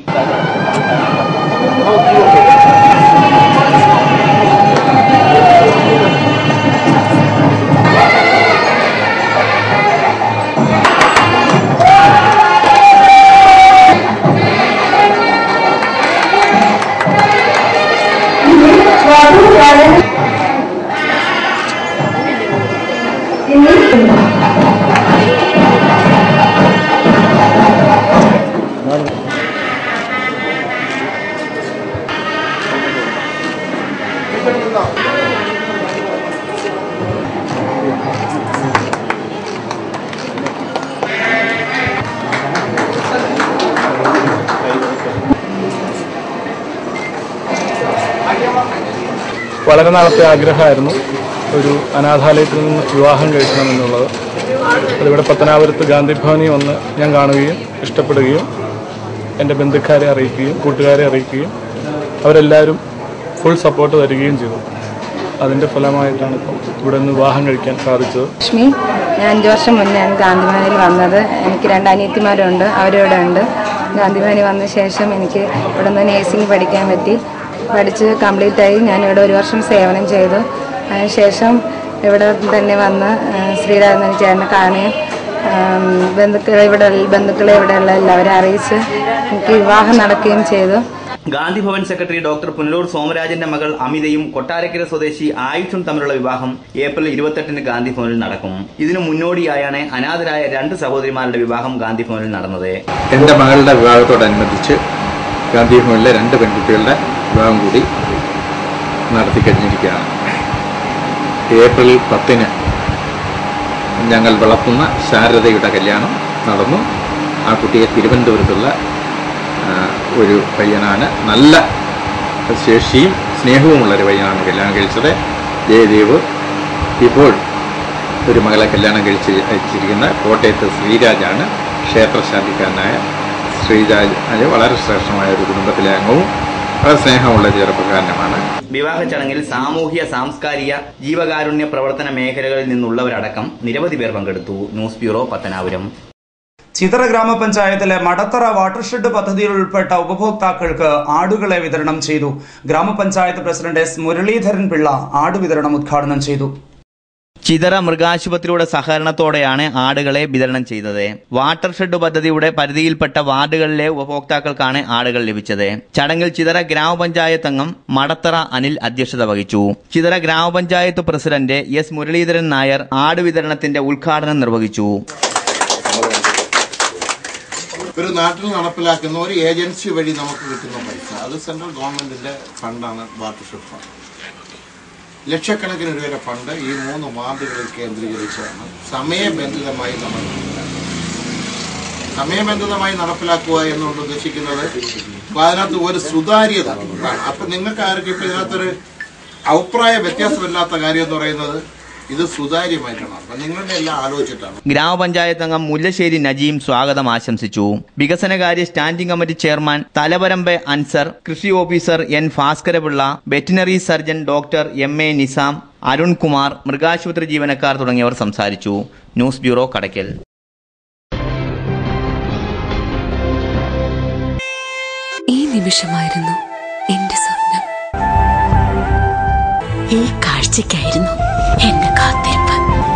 വളരെ നാളത്തെ ആഗ്രഹമായിരുന്നു ഒരു അനാഥാലയത്തിൽ നിന്ന് വിവാഹം കഴിക്കണമെന്നുള്ളത് അതിവിടെ പത്തനാപുരത്ത് ഗാന്ധി ഭവനിൽ വന്ന് ഞാൻ കാണുകയും ഇഷ്ടപ്പെടുകയും എൻ്റെ ബന്ധുക്കാരെ അറിയിക്കുകയും കൂട്ടുകാരെ അറിയിക്കുകയും അവരെല്ലാവരും ഫുൾ സപ്പോർട്ട് തരികയും ചെയ്തു അതിൻ്റെ ഫലമായിട്ടാണ് ഇപ്പം ഇവിടെ നിന്ന് വിവാഹം കഴിക്കാൻ സാധിച്ചത് ലക്ഷ്മി ഞാൻ അഞ്ച് വർഷം മുന്നെയാണ് ഗാന്ധിഭവനിൽ വന്നത് എനിക്ക് രണ്ട് അനിയത്തിമാരുണ്ട് അവരിവിടെ ഉണ്ട് ഗാന്ധിഭവനിൽ വന്ന ശേഷം എനിക്ക് ഇവിടെ നിന്ന് നേഴ്സിംഗ് പഠിക്കാൻ പറ്റി പഠിച്ച് കംപ്ലീറ്റ് ആയി ഞാൻ ഇവിടെ ഒരു വർഷം സേവനം ചെയ്തു അതിനുശേഷം ഇവിടെ തന്നെ വന്ന് ആ, ശ്രീരാജൻ ചേട്ടനെ കാണുകയും ആം, ബന്ധുക്കളെ ഇവിടെ ബന്ധുക്കളെ ഇവിടെയുള്ള എല്ലാവരെയും അറിയിച്ച് എനിക്ക് വിവാഹം നടക്കുകയും ചെയ്തു ഗാന്ധി ഭവൻ സെക്രട്ടറി ഡോക്ടർ പുനലൂർ സോമരാജന്റെ മകൾ അമിതയും കൊട്ടാരക്കര സ്വദേശി ആയുഷും തമ്മിലുള്ള വിവാഹം ഏപ്രിൽ ഇരുപത്തെട്ടിന് ഗാന്ധി ഭവനിൽ നടക്കും ഇതിനു മുന്നോടിയായാണ് അനാഥരായ രണ്ട് സഹോദരിമാരുടെ വിവാഹം ഗാന്ധി ഭവനിൽ നടന്നത് എൻ്റെ മകളുടെ വിവാഹത്തോടനുബന്ധിച്ച് ഗാന്ധി ഭവനിലെ രണ്ട് പെൺകുട്ടികളുടെ വിവാഹം കൂടി നടത്തി കഴിഞ്ഞിരിക്കുകയാണ് ഏപ്രിൽ പത്തിന് ഞങ്ങൾ വളർത്തുന്ന ശാരദയുടെ കല്യാണം നടന്നു ആ കുട്ടിയെ തിരുവനന്തപുരത്തുള്ള ആ, ഒരു പയ്യനാണ് നല്ല ശേഷിയും സ്നേഹവുമുള്ള ഒരു പയ്യനാണ് കല്യാണം കഴിച്ചത് ജയദേവ് ഇപ്പോൾ ഒരു മകളെ കല്യാണം കഴിച്ച് അയച്ചിരിക്കുന്ന കോട്ടയത്ത് ശ്രീരാജാണ് ക്ഷേത്രശാന്തിക്കാരനായ ശ്രീരാജ് അത് വളരെ ശ്രേഷ്ഠമായ ഒരു കുടുംബത്തിലെ അംഗവും വളരെ സ്നേഹമുള്ള ചെറുപ്പക്കാരനുമാണ് വിവാഹ ചടങ്ങിൽ സാമൂഹ്യ സാംസ്കാരിക ജീവകാരുണ്യ പ്രവർത്തന മേഖലകളിൽ നിന്നുള്ളവരടക്കം നിരവധി പേർ പങ്കെടുത്തു ന്യൂസ് ബ്യൂറോ പത്തനാപുരം ചിതറ ഗ്രാമപഞ്ചായത്തിലെ മടത്തറ വാട്ടർഷെഡ് പദ്ധതിയിൽ ഉൾപ്പെട്ട ഉപഭോക്താക്കൾക്ക് ആടുകളെ വിതരണം ചെയ്തു ഗ്രാമപഞ്ചായത്ത് പ്രസിഡന്റ് എസ് മുരളീധരൻ പിള്ള ആട് വിതരണം ഉദ്ഘാടനം ചെയ്തു ചിതറ മൃഗാശുപത്രിയുടെ സഹകരണത്തോടെയാണ് ആടുകളെ വിതരണം ചെയ്തത് വാട്ടർ ഷെഡ് പദ്ധതിയുടെ പരിധിയിൽപ്പെട്ട വാർഡുകളിലെ ഉപഭോക്താക്കൾക്കാണ് ആടുകൾ ലഭിച്ചത് ചടങ്ങിൽ ചിതറ ഗ്രാമപഞ്ചായത്ത് അംഗം മടത്തറ അനിൽ അധ്യക്ഷത വഹിച്ചു ചിതറ ഗ്രാമപഞ്ചായത്ത് പ്രസിഡന്റ് എസ് മുരളീധരൻ നായർ ആട് വിതരണത്തിന്റെ ഉദ്ഘാടനം നിർവഹിച്ചു ഒരു നാട്ടിൽ നടപ്പിലാക്കുന്ന ഒരു ഏജൻസി വഴി നമുക്ക് കിട്ടുന്ന പൈസ അത് സെൻട്രൽ ഗവൺമെന്റിന്റെ ഫണ്ടാണ് വാട്ടർഷെഡ് ഫണ്ട് ലക്ഷക്കണക്കിന് രൂപയുടെ ഫണ്ട് ഈ മൂന്ന് വാർഡുകളിൽ കേന്ദ്രീകരിച്ചാണ് സമയബന്ധിതമായി നമ്മൾ നടപ്പിലാക്കുന്നത് സമയബന്ധിതമായി നടപ്പിലാക്കുക എന്നുകൊണ്ട് ഉദ്ദേശിക്കുന്നത് അപ്പൊ അതിനകത്ത് ഒരു സുതാര്യത ഉണ്ടാണ് അപ്പൊ നിങ്ങൾക്ക് ആർക്കും ഇപ്പൊ ഇതിനകത്തൊരു അഭിപ്രായ വ്യത്യാസമില്ലാത്ത കാര്യം എന്ന് പറയുന്നത് ഇത് സുതാര്യമായിട്ടാണ് അപ്പൊ നിങ്ങളുടെ എല്ലാം ആലോചിച്ചിട്ടാണ് ഗ്രാമപഞ്ചായത്ത് അംഗം മുല്ലശ്ശേരി നജീം സ്വാഗതം ആശംസിച്ചു വികസനകാര്യ സ്റ്റാൻഡിംഗ് കമ്മിറ്റി ചെയർമാൻ തലവരമ്പെ അൻസർ കൃഷി officer N Bhaskarapillai veterinary surgeon doctor M A Nizam Arunkumar മൃഗാശുപത്രി ജീവനക്കാർ തുടങ്ങിയവർ സംസാരിച്ചു ന്യൂസ് ബ്യൂറോ കടയ്ക്കൽ ഈ നിമിഷമായിരുന്നു എന്റെ സ്വപ്നം ഈ കാഴ്ചയ്ക്കായിരുന്നു എന്റെ കാത്തിരിപ്പ്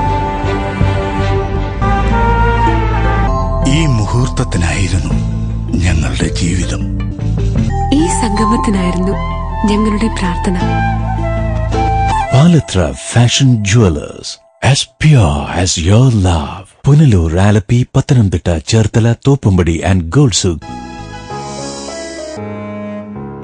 ഈ മുഹൂർത്തത്തിനായിരുന്നു ഞങ്ങളുടെ ജീവിതം ഈ സംഗമത്തിനായിരുന്നു ഞങ്ങളുടെ പ്രാർത്ഥന Palathra fashion jewellers as pure as your love Punalur Alleppey Pathanamthitta Cherthala Thoppumpady and gold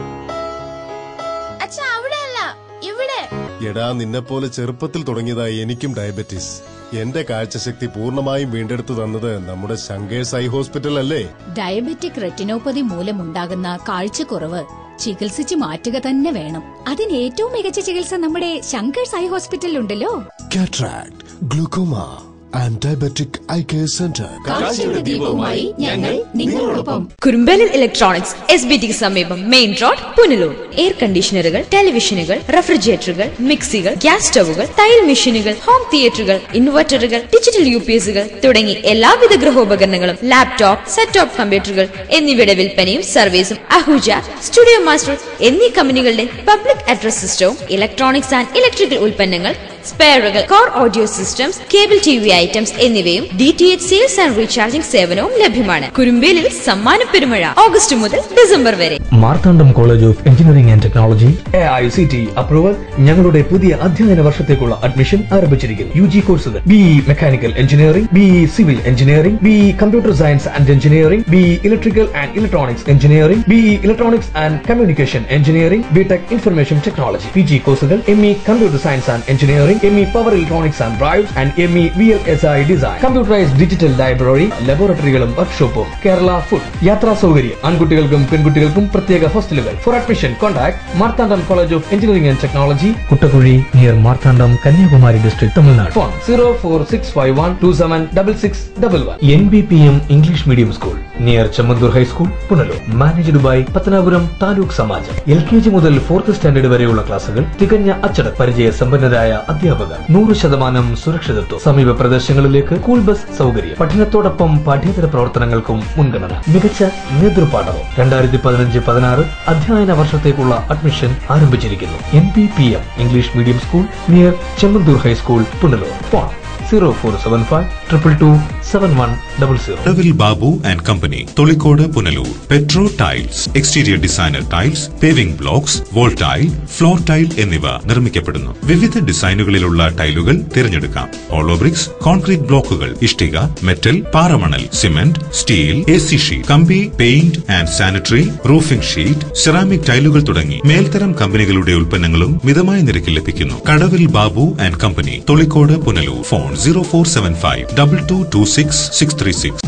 എടാ നിന്നെപ്പോലെ ചെറുപ്പത്തിൽ തുടങ്ങിയതായി എനിക്കും ഡയബറ്റീസ് എന്റെ കാഴ്ചശക്തി പൂർണ്ണമായും വീണ്ടെടുത്തു തന്നത് നമ്മുടെ ശങ്കേഴ്സ് ഐ ഹോസ്പിറ്റൽ അല്ലേ ഡയബറ്റിക് റെറ്റിനോപ്പതി മൂലമുണ്ടാകുന്ന കാഴ്ചക്കുറവ് ചികിത്സിച്ച് മാറ്റുക തന്നെ വേണം അതിന് ഏറ്റവും മികച്ച ചികിത്സ നമ്മുടെ ശങ്കേഴ്സ് ഐ ഹോസ്പിറ്റലിലുണ്ടല്ലോ cataract glaucoma and diabetic eye care centre കാഴ്ചയുടെ ദീപവുമായി ഞങ്ങൾ നിങ്ങളോടൊപ്പം കുറുമ്പലിൽ ഇലക്ട്രോണിക്സ് എസ് ബി ടിക്ക് സമീപം മെയിൻ റോഡ് പുനലൂർ എയർ കണ്ടീഷണറുകൾ ടെലിവിഷനുകൾ റെഫ്രിജറേറ്ററുകൾ മിക്സികൾ ഗ്യാസ് സ്റ്റവുകൾ തയ്യൽ മെഷീനുകൾ ഹോം തിയേറ്ററുകൾ ഇൻവെർട്ടറുകൾ ഡിജിറ്റൽ യു പി എസുകൾ തുടങ്ങി എല്ലാവിധ ഗൃഹോപകരണങ്ങളും ലാപ്ടോപ്പ് സെറ്റ് ടോപ്പ് കമ്പ്യൂട്ടറുകൾ എന്നിവയുടെ വിൽപ്പനയും സർവീസും അഹുജ സ്റ്റുഡിയോ മാസ്റ്റർ എന്നീ കമ്പനികളുടെ പബ്ലിക് അഡ്രസ് സിസ്റ്റവും ഇലക്ട്രോണിക്സ് ആൻഡ് ഇലക്ട്രിക്കൽ ഉൽപ്പന്നങ്ങൾ സ്പെയറുകൾ core audio systems cable T V items എന്നിവയും D T H sales and recharging സേവനവും ലഭ്യമാണ് കുരുമ്പേലിൽ സമ്മാന പെരുമഴ ഓഗസ്റ്റ് മുതൽ ഡിസംബർ വരെ Marthandam college of engineering and technology A I C T approval ഞങ്ങളുടെ പുതിയ അധ്യയന വർഷത്തേക്കുള്ള അഡ്മിഷൻ ആരംഭിച്ചിരിക്കുന്നു യു ജി കോഴ്സുകൾ B mechanical engineering B civil engineering B computer science and engineering B electrical and electronics engineering B electronics and communication engineering B tech information technology P G കോഴ്സുകൾ M E computer science and engineering M E power electronics and drives and M E V L S I design computerised digital library ലബോറട്ടറികളും വർക്ക്ഷോപ്പും Kerala food യാത്രാ സൗകര്യം ആൺകുട്ടികൾക്കും പെൺകുട്ടികൾക്കും പ്രത്യേക ഹോസ്റ്റലുകൾ for admission contact Marthandam college of engineering and technology Kuttakuzhi near Marthandam Kanyakumari district Tamil Nadu phone zero four six five one two seven double six double one N B P M English medium school near Chemmanthoor high school Punalur managed by Pathanapuram taluk Samajam L K G മുതൽ fourth standard വരെയുള്ള ക്ലാസുകൾ തികഞ്ഞ അച്ചട പരിചയ സമ്പന്നരായ അധ്യാപകർ നൂറ് ശതമാനം സുരക്ഷിതത്വം സമീപ പ്രദേശങ്ങളിലേക്ക് സ്കൂൾ ബസ് സൗകര്യം പഠനത്തോടൊപ്പം പാഠ്യേതര പ്രവർത്തനങ്ങൾക്കും മുൻഗണന മികച്ച നേതൃപാഠവും രണ്ടായിരത്തി പതിനഞ്ച് പതിനാറ് അധ്യയന വർഷത്തേക്കുള്ള അഡ്മിഷൻ ആരംഭിച്ചിരിക്കുന്നു N P P M English medium school near Chemmanthoor high school Punalur phone zero four seven five triple two seven one double zero ഡവിൽ Babu and company Tholicode Punalur petro tiles exterior designer tiles paving blocks wall tile floor tile എന്നിവ നിർമ്മിക്കപ്പെടുന്നു വിവിധ ഡിസൈനുകളിലുള്ള ടൈലുകൾ തിരഞ്ഞെടുക്കാം hollow bricks concrete ബ്ലോക്കുകൾ ഇഷ്ടിക metal പാറമണൽ cement steel A C sheet കമ്പി paint and sanitary roofing sheet ceramic ടൈലുകൾ തുടങ്ങി മേൽത്തരം കമ്പനികളുടെ ഉൽപ്പന്നങ്ങളും മിതമായ നിരക്കിൽ ലഭിക്കുന്നു Kadavil Babu and company Tholicode Punalur phone zero four seven five double two two six six three six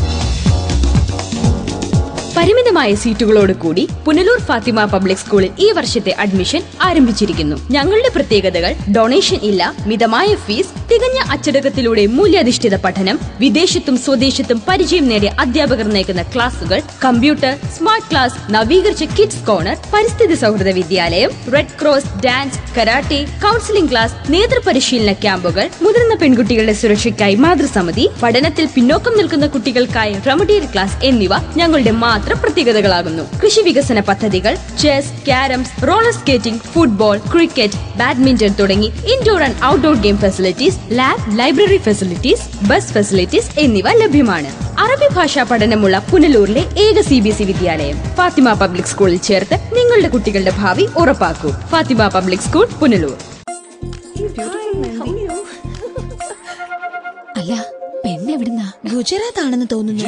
പരിമിതമായ സീറ്റുകളോട് കൂടി പുനലൂർ ഫാത്തിമ പബ്ലിക് സ്കൂളിൽ ഈ വർഷത്തെ അഡ്മിഷൻ ആരംഭിച്ചിരിക്കുന്നു ഞങ്ങളുടെ പ്രത്യേകതകൾ ഡൊണേഷൻ ഇല്ല മിതമായ ഫീസ് തികഞ്ഞ അച്ചടക്കത്തിലൂടെ മൂല്യാധിഷ്ഠിത പഠനം വിദേശത്തും സ്വദേശത്തും പരിചയം നേടിയ അധ്യാപകർ നയിക്കുന്ന ക്ലാസുകൾ കമ്പ്യൂട്ടർ സ്മാർട്ട് ക്ലാസ് നവീകരിച്ച കിഡ്സ് കോർണർ പരിസ്ഥിതി സൗഹൃദ വിദ്യാലയം red cross dance karate counselling class നേതൃപരിശീലന ക്യാമ്പുകൾ മുതിർന്ന പെൺകുട്ടികളുടെ സുരക്ഷയ്ക്കായി മാതൃസമിതി പഠനത്തിൽ പിന്നോക്കം നിൽക്കുന്ന കുട്ടികൾക്കായി റെമഡിയൽ ക്ലാസ് എന്നിവ ഞങ്ങളുടെ മാത്രം പ്രത്യേകതകളാകുന്നു കൃഷി വികസന പദ്ധതികൾ chess carroms roller skating football cricket badminton തുടങ്ങി indoor and outdoor game facilities lab library facilities bus facilities എന്നിവ ലഭ്യമാണ് അറബി ഭാഷാ പഠനമുള്ള പുനലൂരിലെ ഏക സി ബി എസ് ഇ വിദ്യാലയം ഫാത്തിമ പബ്ലിക് സ്കൂളിൽ ചേർത്ത് നിങ്ങളുടെ കുട്ടികളുടെ ഭാവി ഉറപ്പാക്കൂ ഫാത്തിമ പബ്ലിക് സ്കൂൾ പുനലൂർ അല്ല പെണ്ണെവിടുന്നാ ഗുജറാത്ത് ആണെന്ന് തോന്നുന്നു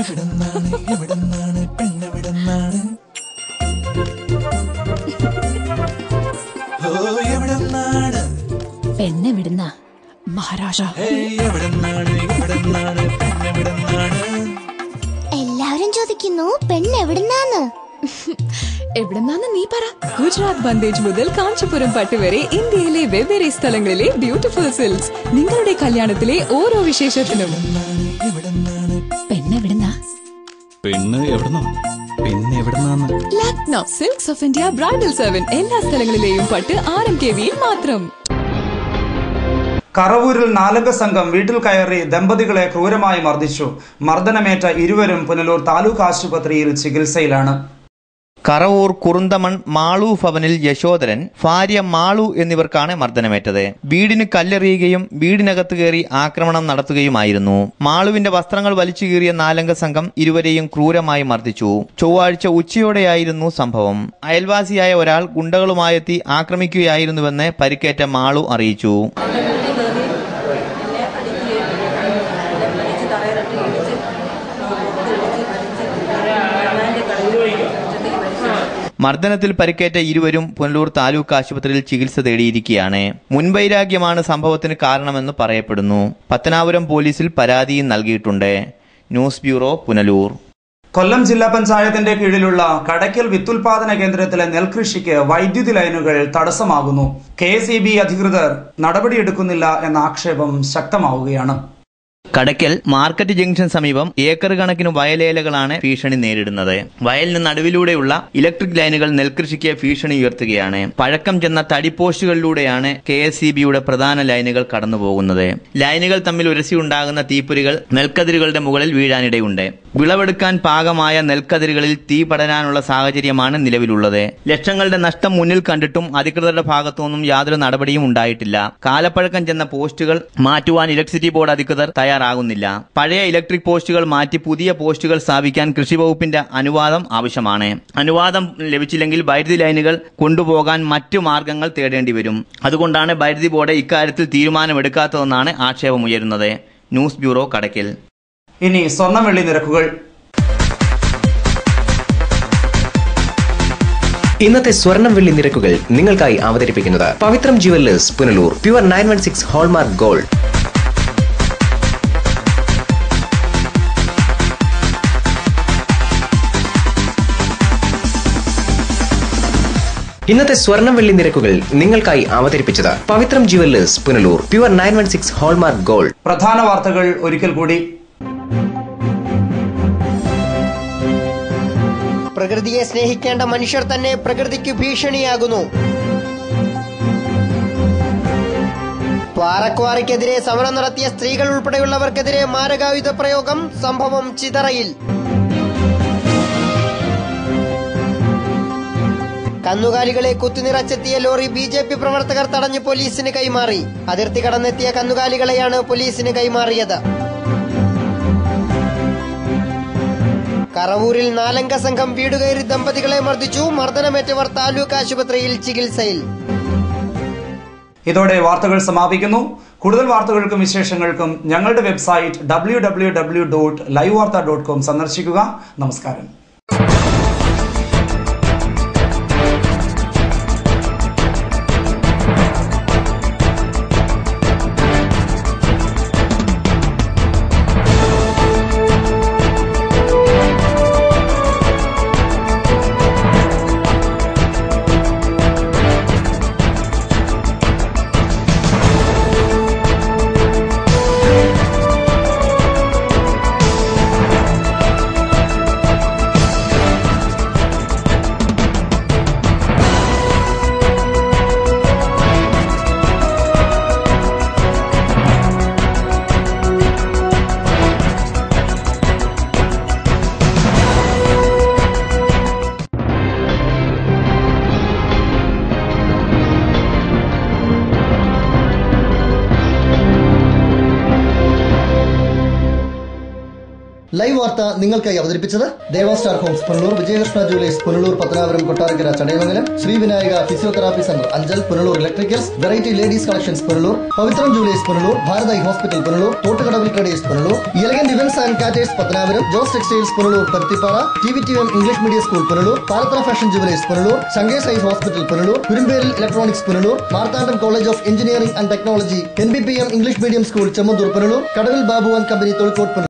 പെണ്ണെവിടുന്നാ മഹാരാഷ്ട്ര എല്ലാവരും ചോദിക്കുന്നു പെണ്ണ് എവിടുന്നാന്ന് എവിടെന്നാന്ന് നീ പറ ഗുജറാത്ത് ബന്ദേജ് മുതൽ കാഞ്ചീപുരം പട്ട് വരെ ഇന്ത്യയിലെ വെവ്വേറെ സ്ഥലങ്ങളിലെ ബ്യൂട്ടിഫുൾ സിൽക്സ് നിങ്ങളുടെ കല്യാണത്തിലെ ഓരോ വിശേഷത്തിനും പെണ്ണെവിടുന്നാ പെണ്ണ് എവിടുന്നാ പെണ്ണ് എവിടുന്നാന്ന് Lucknow silks of India bridal seven എല്ലാ സ്ഥലങ്ങളിലെയും പട്ട് ആർ എം കെ വിയിൽ മാത്രം കറവൂരിൽ നാലംഗ സംഘം വീട്ടിൽ കയറി ദമ്പതികളെ ക്രൂരമായി മർദ്ദിച്ചു മർദ്ദനമേറ്റ ഇരുവരും പുനലൂർ താലൂക്ക് ആശുപത്രിയിൽ ചികിത്സയിലാണ് കറവൂർ കുറുന്തമൺ മാളു ഭവനിൽ യശോധരൻ ഭാര്യ മാളു എന്നിവർക്കാണ് മർദ്ദനമേറ്റത് വീടിന് കല്ലെറിയുകയും വീടിനകത്ത് കയറി ആക്രമണം നടത്തുകയുമായിരുന്നു മാളുവിന്റെ വസ്ത്രങ്ങൾ വലിച്ചു കീറിയ നാലംഗ സംഘം ഇരുവരെയും ക്രൂരമായി മർദ്ദിച്ചു ചൊവ്വാഴ്ച ഉച്ചയോടെയായിരുന്നു സംഭവം അയൽവാസിയായ ഒരാൾ ഗുണ്ടകളുമായെത്തി ആക്രമിക്കുകയായിരുന്നുവെന്ന് പരിക്കേറ്റ മാളു അറിയിച്ചു മർദ്ദനത്തിൽ പരിക്കേറ്റ ഇരുവരും പുനലൂർ താലൂക്ക് ആശുപത്രിയിൽ ചികിത്സ തേടിയിരിക്കുകയാണ് മുൻവൈരാഗ്യമാണ് സംഭവത്തിന് കാരണമെന്ന് പറയപ്പെടുന്നു പത്തനാപുരം പോലീസിൽ പരാതിയും നൽകിയിട്ടുണ്ട് ന്യൂസ് ബ്യൂറോ പുനലൂർ കൊല്ലം ജില്ലാ പഞ്ചായത്തിന്റെ കീഴിലുള്ള കടയ്ക്കൽ വിത്തുൽപാദന കേന്ദ്രത്തിലെ നെൽകൃഷിക്ക് വൈദ്യുതി ലൈനുകൾ തടസ്സമാകുന്നു കെ അധികൃതർ നടപടിയെടുക്കുന്നില്ല എന്ന ആക്ഷേപം ശക്തമാവുകയാണ് കടയ്ക്കൽ മാർക്കറ്റ് ജംഗ്ഷൻ സമീപം ഏക്കർ കണക്കിന് വയലേലകളാണ് ഭീഷണി നേരിടുന്നത് വയലിന് നടുവിലൂടെയുള്ള ഇലക്ട്രിക് ലൈനുകൾ നെൽകൃഷിക്ക് ഭീഷണി ഉയർത്തുകയാണ് പഴക്കം ചെന്ന തടിപ്പോസ്റ്റുകളിലൂടെയാണ് കെ എസ് പ്രധാന ലൈനുകൾ കടന്നുപോകുന്നത് ലൈനുകൾ തമ്മിൽ ഉരസിയുണ്ടാകുന്ന തീപ്പൊരികൾ നെൽക്കതിരുകളുടെ മുകളിൽ വീഴാനിടയുണ്ട് വിളവെടുക്കാൻ പാകമായ നെൽക്കതിരുകളിൽ തീ പടരാനുള്ള സാഹചര്യമാണ് നിലവിലുള്ളത് ലക്ഷങ്ങളുടെ നഷ്ടം മുന്നിൽ കണ്ടിട്ടും അധികൃതരുടെ ഭാഗത്തുനിന്നും യാതൊരു നടപടിയും ഉണ്ടായിട്ടില്ല കാലപ്പഴക്കം ചെന്ന പോസ്റ്റുകൾ മാറ്റുവാൻ ഇലക്ട്രിസിറ്റി ബോർഡ് അധികൃതർ തയ്യാറാകുന്നില്ല പഴയ ഇലക്ട്രിക് പോസ്റ്റുകൾ മാറ്റി പുതിയ പോസ്റ്റുകൾ സ്ഥാപിക്കാൻ കൃഷി വകുപ്പിന്റെ അനുവാദം ആവശ്യമാണ് അനുവാദം ലഭിച്ചില്ലെങ്കിൽ വൈദ്യുതി ലൈനുകൾ കൊണ്ടുപോകാൻ മറ്റു മാർഗങ്ങൾ തേടേണ്ടി വരും അതുകൊണ്ടാണ് വൈദ്യുതി ബോർഡ് ഇക്കാര്യത്തിൽ തീരുമാനമെടുക്കാത്തതെന്നാണ് ആക്ഷേപമുയരുന്നത് ന്യൂസ് ബ്യൂറോ കടയ്ക്കൽ ഇനി സ്വർണം വെള്ളി നിരക്കുകൾ ഇന്നത്തെ സ്വർണം വെള്ളി നിരക്കുകൾ നിങ്ങൾക്കായി അവതരിപ്പിക്കുന്നത് Pavithram jewellers Punalur pure nine one six hallmark gold ഇന്നത്തെ സ്വർണം വെള്ളി നിരക്കുകൾ നിങ്ങൾക്കായി അവതരിപ്പിച്ചത് Pavithram jewellers Punalur pure nine one six hallmark gold പ്രധാന വാർത്തകൾ ഒരിക്കൽ കൂടി പ്രകൃതിയെ സ്നേഹിക്കേണ്ട മനുഷ്യർ തന്നെ പ്രകൃതിക്ക് ഭീഷണിയാകുന്നു പാറക്വാറിക്കെതിരെ സമരം നടത്തിയ സ്ത്രീകൾ ഉൾപ്പെടെയുള്ളവർക്കെതിരെ മാരകായുധ പ്രയോഗം സംഭവം ചിതറയിൽ കന്നുകാലികളെ കുത്തിനിറച്ചെത്തിയ ലോറി ബി ജെ പി പ്രവർത്തകർ തടഞ്ഞ് പോലീസിന് കൈമാറി അതിർത്തി കടന്നെത്തിയ കന്നുകാലികളെയാണ് പോലീസിന് കൈമാറിയത് കറവൂരിൽ നാലംഗ സംഘം വീടുകയറി ദമ്പതികളെ മർദ്ദിച്ചു മർദ്ദനമേറ്റവർ താലൂക്ക് ആശുപത്രിയിൽ ചികിത്സയിൽ ഇതോടെ വാർത്തകൾ സമാപിക്കുന്നു കൂടുതൽ വാർത്തകൾക്കും വിശേഷങ്ങൾക്കും ഞങ്ങളുടെ website W W W dot live Vartha dot com സന്ദർശിക്കുക നമസ്കാരം ലൈവ് വാർത്ത നിങ്ങൾക്കായി അവതരിപ്പിച്ചത് Deva star homes Punalur Vijayakrishna jewellers Punalur Pathanapuram Kottarakkara Chadayamangalam Shri Vinayaka physiotherapy centre Anchal Punalur electricals variety ladies collections Punalur Pavithram jewellers Punalur ഭാരതായി hospital Punalur Thottukadavil traders Punalur elegant events and caterers Pathanapuram Jose textiles Punalur Paruthippara T V T M English medium school Punalur Palathara fashion jewellers Punalur ശങ്കേഷ് eye hospital Punalur കുരുമ്പേരിൽ electronics Punalur Marthandam college of engineering and technology N B P M English medium school Chemmanthoor Punalur Kadavil Babu and company തൊഴിൽക്കോട് പുനലൂർ